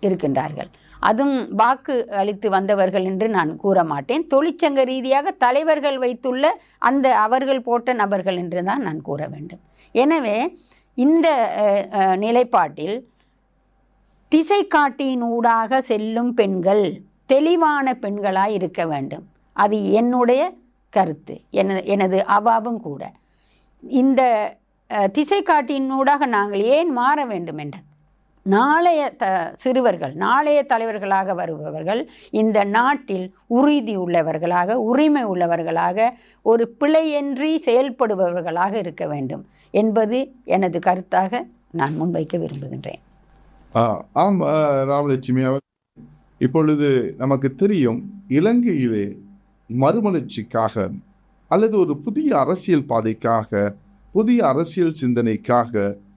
இருக்கின்றார்கள் அதுவும் வாக்கு அளித்து வந்தவர்கள் என்று நான் கூற மாட்டேன் தொழிற்சங்க ரீதியாக தலைவர்கள் வைத்துள்ள அந்த அவர்கள் போட்ட நபர்கள் என்று தான் நான் கூற வேண்டும் எனவே இந்த அஹ், அஹ், நிலைப்பாட்டில் திசை காட்டியினூடாக செல்லும் பெண்கள் தெளிவான பெண்களாய் இருக்க வேண்டும் அது என்னுடைய கருத்து எனது எனது அவாவும் கூட இந்த அஹ், திசை காட்டியினூடாக நாங்கள் ஏன் மாற வேண்டும் என்ற நாளைய த சிறுவர்கள் நாளைய தலைவர்களாக வருபவர்கள் இந்த நாட்டில் உறுதி உள்ளவர்களாக உரிமை உள்ளவர்களாக ஒரு பிழையின்றி செயல்படுபவர்களாக இருக்க வேண்டும் என்பது எனது கருத்தாக நான் முன்வைக்க விரும்புகின்றேன் ஆ, ஆம் ஆ, ராமலட்சுமி அவர் இப்பொழுது நமக்கு தெரியும் இலங்கையிலே மறுமலர்ச்சிக்காக அல்லது ஒரு புதிய அரசியல் பாதைக்காக புதிய அரசியல் சிந்தனைக்காக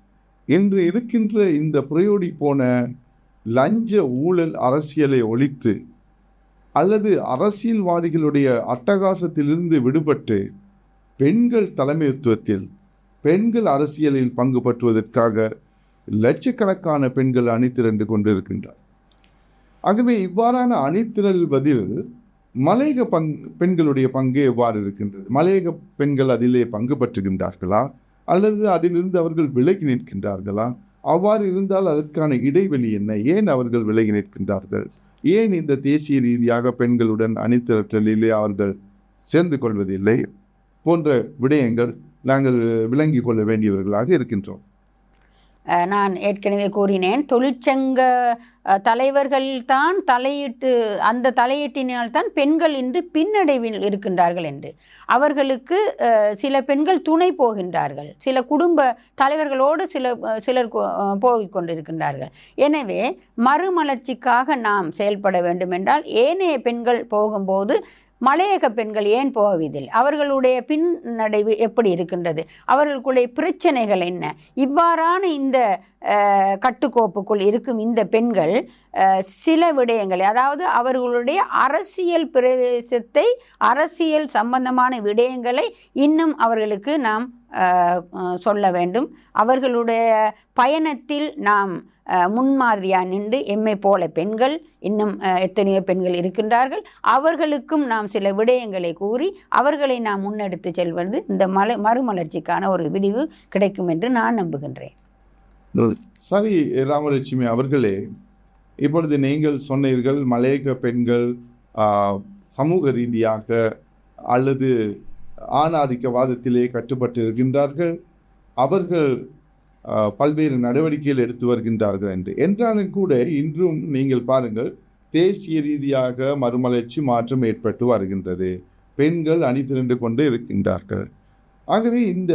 இன்று இருக்கின்ற இந்த புரையோடி போன லஞ்ச ஊழல் அரசியலை ஒழித்து அல்லது அரசியல்வாதிகளுடைய அட்டகாசத்திலிருந்து விடுபட்டு பெண்கள் தலைமைத்துவத்தில் பெண்கள் அரசியலில் பங்கு பற்றுவதற்காக லட்சக்கணக்கான பெண்கள் அணிதிரண்டு கொண்டிருக்கின்றார் ஆகவே இவ்வாறான அணிதிரள்வதில் மலையக பங் பெண்களுடைய பங்கு எவ்வாறு இருக்கின்றது மலையக பெண்கள் அதிலே பங்கு பற்றுகின்றார்களா அல்லது அதிலிருந்து அவர்கள் விலகி நிற்கின்றார்களா அவ்வாறு இருந்தால் அதற்கான இடைவெளி என்ன ஏன் அவர்கள் விலகி நிற்கின்றார்கள் ஏன் இந்த தேசிய ரீதியாக பெண்களுடன் அணிதிரட்டலிலே அவர்கள் சேர்ந்து கொள்வதில்லை போன்ற விடயங்கள் நாங்கள் விளங்கிக் கொள்ள வேண்டியவர்களாக இருக்கின்றோம் அஹ், நான் ஏற்கனவே கூறினேன் தொழிற்சங்க அஹ், தலைவர்கள் தான் தலையிட்டு அந்த தலையீட்டினால் தான் பெண்கள் இன்று பின்னடைவில் இருக்கின்றார்கள் என்று அவர்களுக்கு அஹ், சில பெண்கள் துணை போகின்றார்கள் சில குடும்ப தலைவர்களோடு சில அஹ், சிலர் கொ- அஹ், போகிக் கொண்டிருக்கின்றார்கள் எனவே மறுமலர்ச்சிக்காக நாம் செயல்பட வேண்டும் என்றால் ஏனைய பெண்கள் போகும்போது மலையக பெண்கள் ஏன் போவதில்லை அவர்களுடைய பின்னடைவு எப்படி இருக்கின்றது அவர்களுடைய பிரச்சனைகள் என்ன இவ்வாறான இந்த அஹ், கட்டுக்கோப்புக்குள் இருக்கும் இந்த பெண்கள் அஹ், சில விடயங்களை அதாவது அவர்களுடைய அரசியல் பிரவேசத்தை அரசியல் சம்பந்தமான விடயங்களை இன்னும் அவர்களுக்கு நாம் அஹ், அஹ், சொல்ல வேண்டும் அவர்களுடைய பயணத்தில் நாம் அஹ், முன்மாதிரியாக நின்று எம்மை போல பெண்கள் இன்னும் அஹ், எத்தனையோ பெண்கள் இருக்கின்றார்கள் அவர்களுக்கும் நாம் சில விடயங்களை கூறி அவர்களை நாம் முன்னெடுத்து செல்வது இந்த மலை மறுமலர்ச்சிக்கான ஒரு விடிவு கிடைக்கும் என்று நான் நம்புகின்றேன் சரி ராமலட்சுமி அவர்களே இப்பொழுது நீங்கள் சொன்னீர்கள் மலையக பெண்கள் ஆ, சமூக ரீதியாக அல்லது ஆணாதிக்கவாதத்திலே கட்டுப்பட்டு இருக்கின்றார்கள் அவர்கள் ஆ, பல்வேறு நடவடிக்கைகள் எடுத்து வருகின்றார்கள் என்று என்றாலும் கூட இன்றும் நீங்கள் பாருங்கள் தேசிய ரீதியாக மறுமலர்ச்சி மாற்றம் ஏற்பட்டு வருகின்றது பெண்கள் அணி திரண்டு கொண்டு இருக்கின்றார்கள் ஆகவே இந்த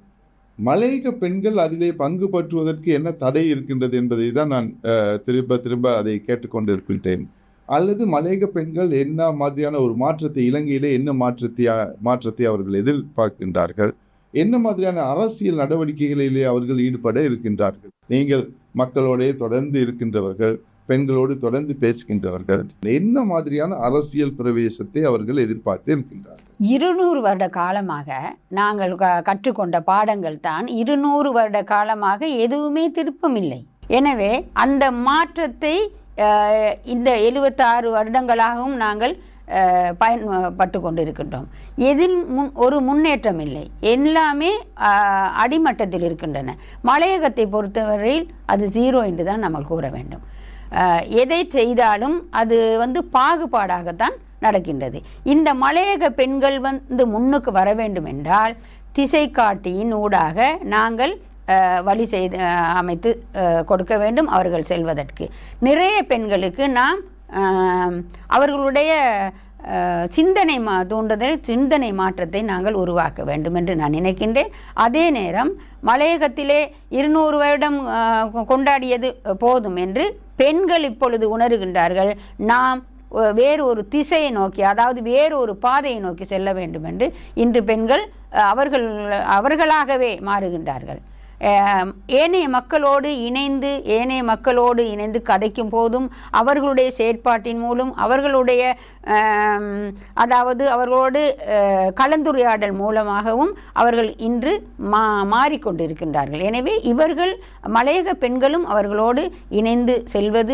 மலையக பெண்கள் அதிலே பங்கு பற்றுவதற்கு என்ன தடை இருக்கின்றது என்பதை தான் நான் அஹ், திரும்ப திரும்ப அதை கேட்டுக்கொண்டிருக்கின்றேன் அல்லது மலையக பெண்கள் என்ன மாதிரியான ஒரு மாற்றத்தை இலங்கையிலே என்ன மாற்றத்தை மாற்றத்தை அவர்கள் எதிர்பார்க்கின்றார்கள் என்ன மாதிரியான அரசியல் நடவடிக்கைகளிலே அவர்கள் ஈடுபட இருக்கின்றார்கள் நீங்கள் மக்களோடே தொடர்ந்து இருக்கின்றவர்கள் பெண்களோடு தொடர்ந்து பேசுகின்றவர்கள் என்ன மாதிரியான அரசியல் பிரவேசத்தை அவர்கள் எதிர்பார்த்து இருக்கின்றார்கள் இருநூறு வருட காலமாக நாங்கள் க- கற்றுக்கொண்ட பாடங்கள் தான் இருநூறு வருட காலமாக எதுவுமே திருப்பமில்லை எனவே அந்த மாற்றத்தை அஹ், இந்த எழுபத்தாறு வருடங்களாகவும் நாங்கள் அஹ், பயன்பட்டு கொண்டிருக்கின்றோம் எதில் முன் ஒரு முன்னேற்றம் இல்லை எல்லாமே அஹ், அடிமட்டத்தில் இருக்கின்றன மலையகத்தை பொறுத்தவரையில் அது ஜீரோ என்று தான் நம்ம கூற வேண்டும் அஹ், எதை செய்தாலும் அது வந்து பாகுபாடாகத்தான் நடக்கின்றது இந்த மலையக பெண்கள் வந்து முன்னுக்கு வர வேண்டும் என்றால் திசை காட்டியின் ஊடாக நாங்கள் அஹ், வழி செய்து அஹ், அமைத்து அஹ், கொடுக்க வேண்டும் அவர்கள் செல்வதற்கு நிறைய பெண்களுக்கு நாம் அஹ், அவர்களுடைய அஹ், சிந்தனை மா தூண்டுதல் சிந்தனை மாற்றத்தை நாங்கள் உருவாக்க வேண்டும் என்று நான் நினைக்கின்றேன் அதே நேரம் மலையகத்திலே இருநூறு வருடம் அஹ், கொ- கொண்டாடியது போதும் என்று பெண்கள் இப்பொழுது உணர்கின்றார்கள் நாம் அஹ், வேறு ஒரு திசையை நோக்கி அதாவது வேறு ஒரு பாதையை நோக்கி செல்ல வேண்டும் என்று இன்று பெண்கள் அஹ், அவர்கள் அவர்களாகவே மாறுகின்றார்கள் அஹ், ஏனைய மக்களோடு இணைந்து ஏனைய மக்களோடு இணைந்து கதைக்கும் போதும் அவர்களுடைய செயற்பாட்டின் மூலம் அவர்களுடைய ஆம், அதாவது அவர்களோடு அஹ், கலந்துரையாடல் மூலமாகவும் அவர்கள் இன்று மா மாறிக்கொண்டிருக்கின்றார்கள் எனவே இவர்கள் மலையக பெண்களும் அவர்களோடு இணைந்து செல்வது